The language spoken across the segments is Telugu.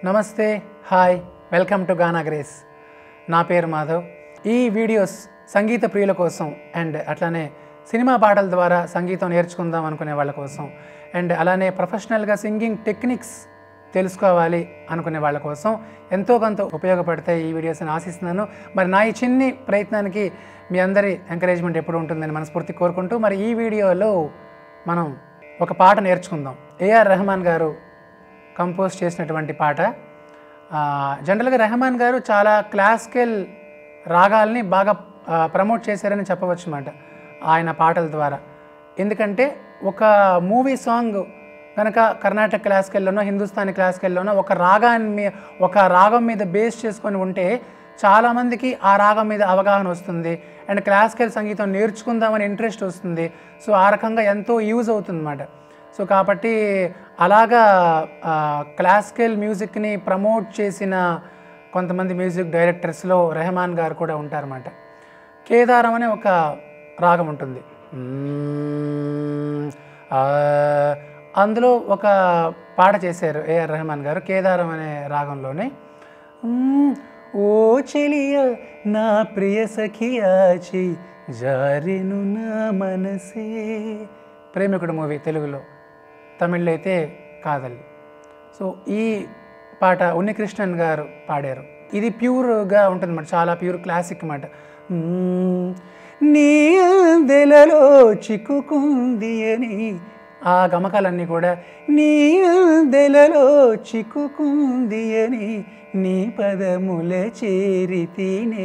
నమస్తే hi welcome to Gaana grace నా పేరు మాధవ్ ఈ వీడియోస్ సంగీత ప్రియుల కోసం అండ్ అట్లానే సినిమా పాటల ద్వారా సంగీతం నేర్చుకుందాం అనుకునే వాళ్ళ కోసం అండ్ అలానే ప్రొఫెషనల్గా సింగింగ్ టెక్నిక్స్ తెలుసుకోవాలి అనుకునే వాళ్ళ కోసం ఎంతో కొంత ఉపయోగపడతాయి ఈ వీడియోస్ని ఆశిస్తున్నాను మరి నా ఈ చిన్ని ప్రయత్నానికి మీ అందరి ఎంకరేజ్మెంట్ ఎప్పుడు ఉంటుందని మనస్ఫూర్తి కోరుకుంటూ మరి ఈ వీడియోలో మనం ఒక పాట నేర్చుకుందాం ఏఆర్ రెహమాన్ గారు కంపోజ్ చేసినటువంటి పాట ఆ, జనరల్గా రెహమాన్ గారు చాలా క్లాసికల్ రాగాల్ని బాగా ఆ, ప్రమోట్ చేశారని చెప్పవచ్చు అన్నమాట ఆయన పాటల ద్వారా ఎందుకంటే ఒక మూవీ సాంగ్ కనుక కర్ణాటక క్లాసికల్లోనో హిందుస్థానీ క్లాసికల్లోనో ఒక రాగాన్ని మీ- ఒక రాగం మీద బేస్ చేసుకొని ఉంటే చాలామందికి ఆ రాగం మీద అవగాహన వస్తుంది అండ్ క్లాసికల్ సంగీతం నేర్చుకుందామని ఇంట్రెస్ట్ వస్తుంది సో ఆ రకంగా ఎంతో యూజ్ అవుతుంది సో కాబట్టి అలాగా ఆ, క్లాసికల్ మ్యూజిక్ని ప్రమోట్ చేసిన కొంతమంది మ్యూజిక్ డైరెక్టర్స్లో రెహమాన్ గారు కూడా ఉంటారన్నమాట కేదారం అనే ఒక రాగం ఉంటుంది మ్మ్. ఆ, అందులో ఒక పాట చేశారు ఏఆర్ రెహమాన్ గారు కేదారం అనే రాగంలోనే మ్మ్. ఓ చెలియ నా ప్రియ సఖియాచి జారెను నా మనసే ప్రేమికుడు మూవీ తెలుగులో తమిళ్లో అయితే కాదల్ సో ఈ పాట ఉన్నికృష్ణన్ గారు పాడారు ఇది ప్యూర్గా ఉంటుంది అన్నమాట చాలా ప్యూర్ క్లాసిక్ అన్నమాట మ్మ్. నీ అందెలలో చిక్కుకుంది అని ఆ గమకాలన్నీ కూడా నీ అందెలలో చిక్కుకుంది అని నీ పదముల చేరితేనే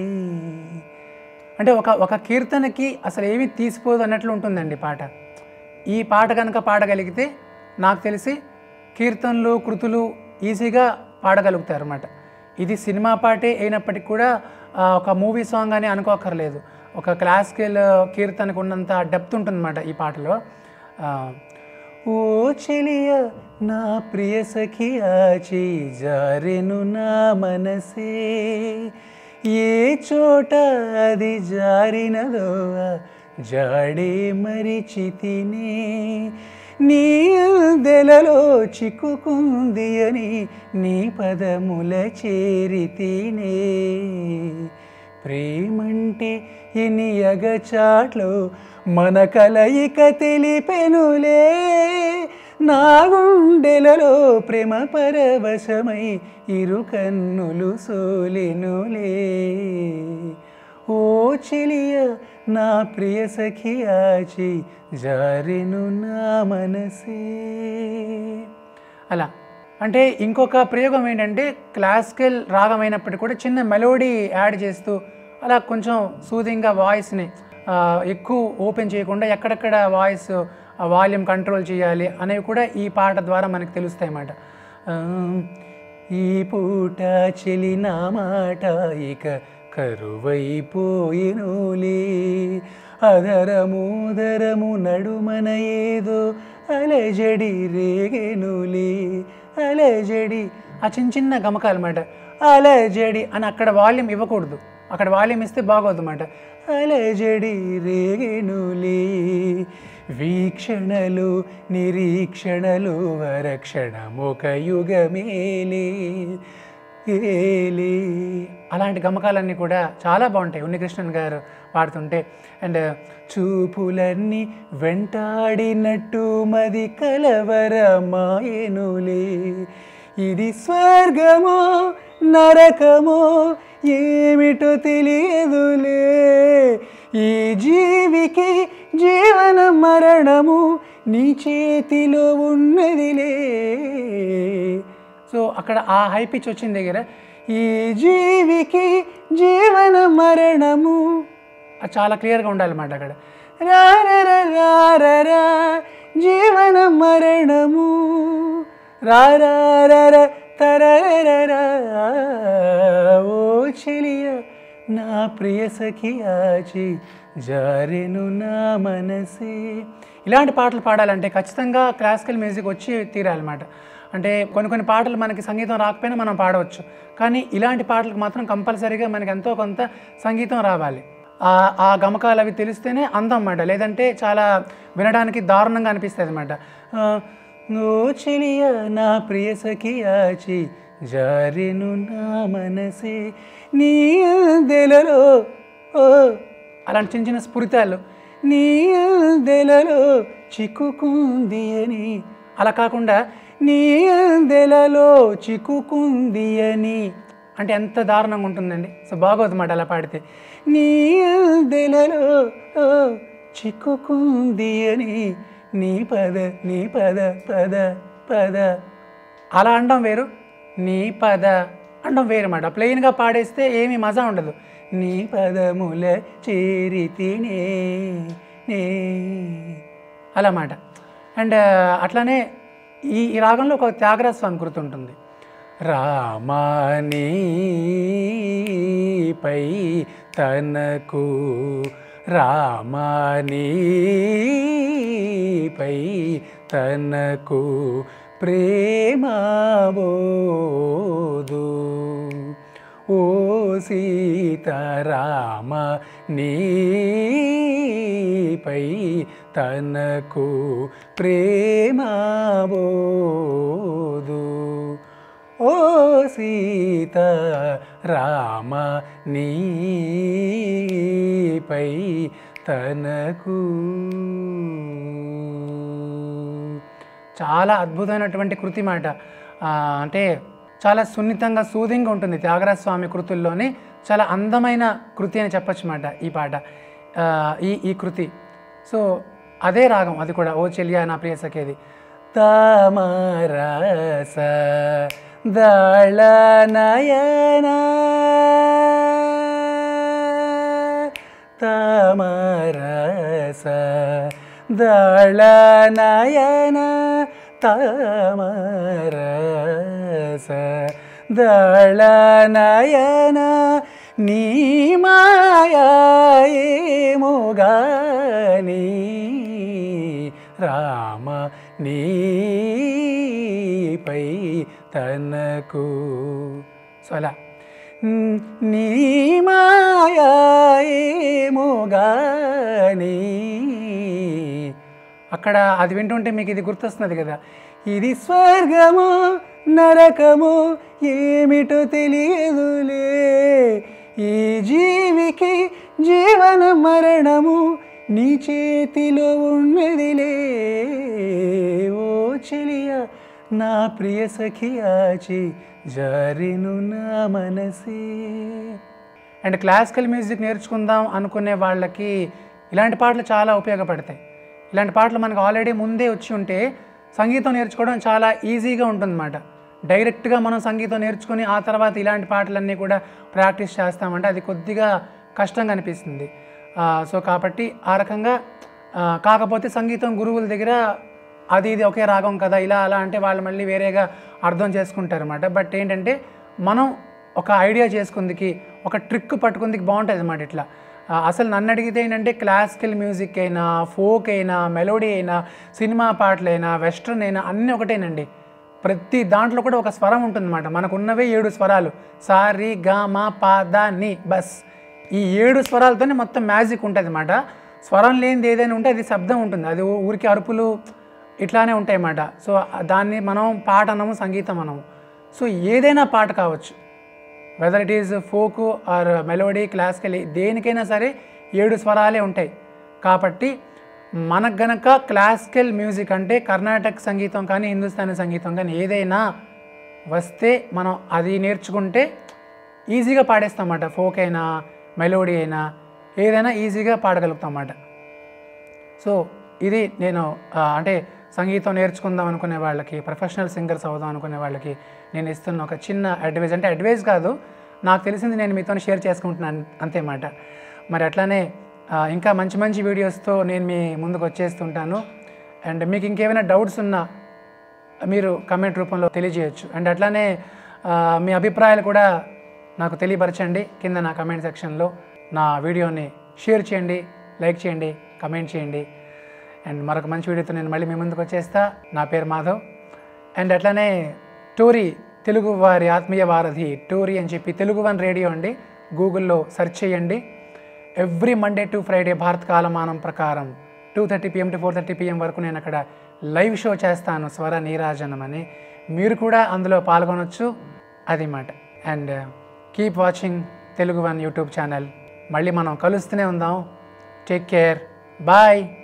అంటే ఒక ఒక కీర్తనకి అసలు ఏమీ తీసిపోదు అన్నట్లు ఉంటుందండి పాట ఈ పాట కనుక పాడగలిగితే నాకు తెలిసి కీర్తనలు కృతులు ఈజీగా పాడగలుగుతారు అన్నమాట ఇది సినిమా పాటే అయినప్పటికీ కూడా ఆ, ఒక మూవీ సాంగ్ అని అనుకోకర్లేదు ఒక క్లాసికల్ కీర్తనకు ఉన్నంత డెప్త్ ఉంటుందన్నమాట ఈ పాటలో ఆ, ఓ చెలియ నా ప్రియ సఖియాచి జారెను నా మనసే ఏ చోట అది జారినదో ఆ జాడే మరిచితినే నీ దెలలో చిక్కుకుంది అని నీ పదముల చేరితినే ప్రేమంటే ఎన్ని అగచాట్లో మన కలయిక తెలిపెనులే నా గుండెలలో ప్రేమ పరవశమై ఇరు కన్నులు సోలెనులే ఓ చెలియ నా ప్రియ సఖియాచి జారెను నా మనసే అలా అంటే ఇంకొక ప్రయోగం ఏంటంటే క్లాసికల్ రాగం అయినప్పటికీ కూడా చిన్న మెలోడీ యాడ్ చేస్తూ అలా కొంచెం సూదింగ్గా వాయిస్ని ఎక్కువ ఓపెన్ చేయకుండా ఎక్కడెక్కడ వాయిస్ వాల్యూమ్ కంట్రోల్ చేయాలి అనేవి కూడా ఈ పాట ద్వారా మనకు తెలుస్తాయి అన్నమాట ఆ, ఈ పూట చెలి నా మాట ఇక కరువైపోయినులే అదరముదరము నడుమన ఏదో అలజడి రేగెనులే అలజడి ఆ చిన్న చిన్న గమకాలు అన్నమాట అలజడి అని అక్కడ వాల్యూమ్ ఇవ్వకూడదు అక్కడ వాల్యూమ్ ఇస్తే బాగోదు అన్నమాట అలజడి రేగెనులే వీక్షణలు నిరీక్షణలు వరక్షణమొక యుగమేలే ఏలే అలాంటి గమకాలన్నీ కూడా చాలా బాగుంటాయి ఉన్నికృష్ణన్ గారు పాడుతుంటే అండ్ చూపులన్నీ వెంటాడినట్టు మది కలవరమాయనులే ఇది స్వర్గమో నరకమో ఏమిటో తెలియదులే ఈ జీవికి జీవన మరణము నీ చేతిలో ఉన్నదిలే సో అక్కడ ఆ హై పిచ్ వచ్చిన దగ్గర ఈ జీవికి జీవన మరణము అది చాలా క్లియర్గా ఉండాలన్నమాట అక్కడ రారరా జీవన మరణము రారర తరరరా ఓ చెలియ నా ప్రియ సఖియాచి జారెను నా మనసే ఇలాంటి పాటలు పాడాలంటే ఖచ్చితంగా క్లాసికల్ మ్యూజిక్ వచ్చి తీరాలన్నమాట అంటే కొన్ని కొన్ని పాటలు మనకి సంగీతం రాకపోయినా మనం పాడవచ్చు కానీ ఇలాంటి పాటలకు మాత్రం కంపల్సరీగా మనకి ఎంతో కొంత సంగీతం రావాలి ఆ ఆ గమకాలు అవి తెలిస్తేనే అందం అన్నమాట లేదంటే చాలా వినడానికి దారుణంగా అనిపిస్తుంది అనమాట ఓ చెలియ నా ప్రియ సఖియాచి జారెను నా మనసే నీ అందెలలో ఓ అలాంటి చిన్న చిన్న స్ఫురితాలు నీ అందెలలో చిక్కుకుంది అని అలా కాకుండా నీ అందెలలో చిక్కుకుంది అని అంటే ఎంత దారుణంగా ఉంటుందండి సో బాగోదు మాట అలా పాడితే నీ అందెలలో ఓ చిక్కుకుంది అని నీ పద నీ పద పద పద అలా అనడం వేరు నీ పద అనడం వేరు మాట ప్లెయిన్గా పాడేస్తే ఏమీ మజా ఉండదు నీ పదముల చేరి తినే నే అలా మాట అండ్ అట్లానే ఈ ఈ రాగంలో ఒక త్యాగరాజ స్వామి గుర్తుంటుంది రామానీపై తనకు రామానీపై తనకు ప్రేమబోదు ఓ సీతారామ నీపై తనకు ప్రేమబోదు ఓ సీత రామ నీపై తనకు చాలా అద్భుతమైనటువంటి కృతి మాట ఆ, అంటే చాలా సున్నితంగా సూదింగా ఉంటుంది త్యాగరాజ స్వామి కృతుల్లోని చాలా అందమైన కృతి అని చెప్పొచ్చు మాట ఈ పాట ఆ, ఈ ఈ కృతి సో అదే రాగం అది కూడా ఓ చెలియా నా ప్రియ సఖేది తామరస దళ నయన తామరస దళ నయన తామరస దళ నయన నీ మాయేమోగాని రామ నీపై తనకు సో అలా న్- నీ మాయేమోగాని అక్కడ అది వింటుంటే మీకు ఇది గుర్తొస్తున్నది కదా ఇది స్వర్గము నరకము ఏమిటో తెలియదులే ఈ జీవికి జీవన మరణము నీ చేతిలో ఉన్నదిలే ఓ చెలియా నా ప్రియ సఖియాచి జారిను నా మనసే అండ్ క్లాసికల్ మ్యూజిక్ నేర్చుకుందాం అనుకునే వాళ్ళకి ఇలాంటి పాటలు చాలా ఉపయోగపడతాయి ఇలాంటి పాటలు మనకు ఆల్రెడీ ముందే వచ్చి ఉంటే సంగీతం నేర్చుకోవడం చాలా ఈజీగా ఉంటుందన్నమాట డైరెక్ట్గా మనం సంగీతం నేర్చుకుని ఆ తర్వాత ఇలాంటి పాటలన్నీ కూడా ప్రాక్టీస్ చేస్తామంటే అది కొద్దిగా కష్టంగా అనిపిస్తుంది ఆ, సో కాబట్టి ఆ రకంగా ఆ, కాకపోతే సంగీతం గురువుల దగ్గర అది ఇది ఒకే రాగం కదా ఇలా అలా అంటే వాళ్ళు మళ్ళీ వేరేగా అర్థం చేసుకుంటారు అనమాట బట్ ఏంటంటే మనం ఒక ఐడియా చేసుకుందికి ఒక ట్రిక్ పట్టుకుందికి బాగుంటుంది అనమాట ఇట్లా ఆ, అసలు నన్ను అడిగితే ఏంటంటే క్లాసికల్ మ్యూజిక్ అయినా ఫోక్ అయినా మెలోడీ అయినా సినిమా పాటలైనా వెస్ట్రన్ అయినా అన్నీ ఒకటేనండి ప్రతి దాంట్లో కూడా ఒక స్వరం ఉంటుందన్నమాట మనకు ఉన్నవే ఏడు స్వరాలు సా రి గా మా పా దా ని బస్ ఈ ఏడు స్వరాలతోనే మొత్తం మ్యాజిక్ ఉంటుంది అన్నమాట స్వరం లేనిది ఏదైనా ఉంటే అది శబ్దం ఉంటుంది అది ఊ- ఊరికి అరుపులు ఇట్లానే ఉంటాయి అన్నమాట సో దాన్ని మనం పాట అనము సంగీతం అనము సో ఏదైనా పాట కావచ్చు whether it is folk or melody classical దేనికైనా సరే ఏడు స్వరాలే ఉంటాయి కాబట్టి మనకు గనక క్లాసికల్ మ్యూజిక్ అంటే కర్ణాటక సంగీతం కానీ హిందుస్థానీ సంగీతం కానీ ఏదైనా వస్తే మనం అది నేర్చుకుంటే ఈజీగా పాడేస్తాం అన్నమాట ఫోక్ అయినా మెలోడీ అయినా ఏదైనా ఈజీగా పాడగలుగుతాం అన్నమాట సో ఇది నేను ఆ, అంటే సంగీతం నేర్చుకుందాం అనుకునే వాళ్ళకి ప్రొఫెషనల్ సింగర్స్ అవుదాం అనుకునే వాళ్ళకి నేను ఇస్తున్న ఒక చిన్న అడ్వైజ్ అంటే అడ్వైజ్ కాదు నాకు తెలిసింది నేను మీతో షేర్ చేసుకుంటున్నాను అంతేమాట మరి అట్లానే ఆ, ఇంకా మంచి మంచి వీడియోస్తో నేను మీ ముందుకు వచ్చేస్తుంటాను అండ్ మీకు ఇంకేమైనా డౌట్స్ ఉన్నా మీరు కమెంట్ రూపంలో తెలియజేయచ్చు అండ్ అట్లానే ఆ, మీ అభిప్రాయాలు కూడా నాకు తెలియపరచండి కింద నా కమెంట్ సెక్షన్లో నా వీడియోని షేర్ చేయండి లైక్ చేయండి కమెంట్ చేయండి అండ్ మరొక మంచి వీడియోతో నేను మళ్ళీ మీ ముందుకు వచ్చేస్తా నా పేరు మాధవ్ అండ్ అట్లానే టోరీ తెలుగు వారి ఆత్మీయ వారధి టోరీ అని చెప్పి తెలుగు వన్ రేడియో అండి గూగుల్లో సెర్చ్ చేయండి ఎవ్రీ మండే టు ఫ్రైడే భారత కాలమానం ప్రకారం two thirty PM to four thirty PM వరకు నేను అక్కడ లైవ్ షో చేస్తాను స్వర నీరాజనం అని మీరు కూడా అందులో పాల్గొనొచ్చు అది మాట and keep watching Telugu one YouTube channel మళ్ళీ మనం కలుస్తూనే ఉందాం టేక్ కేర్ బాయ్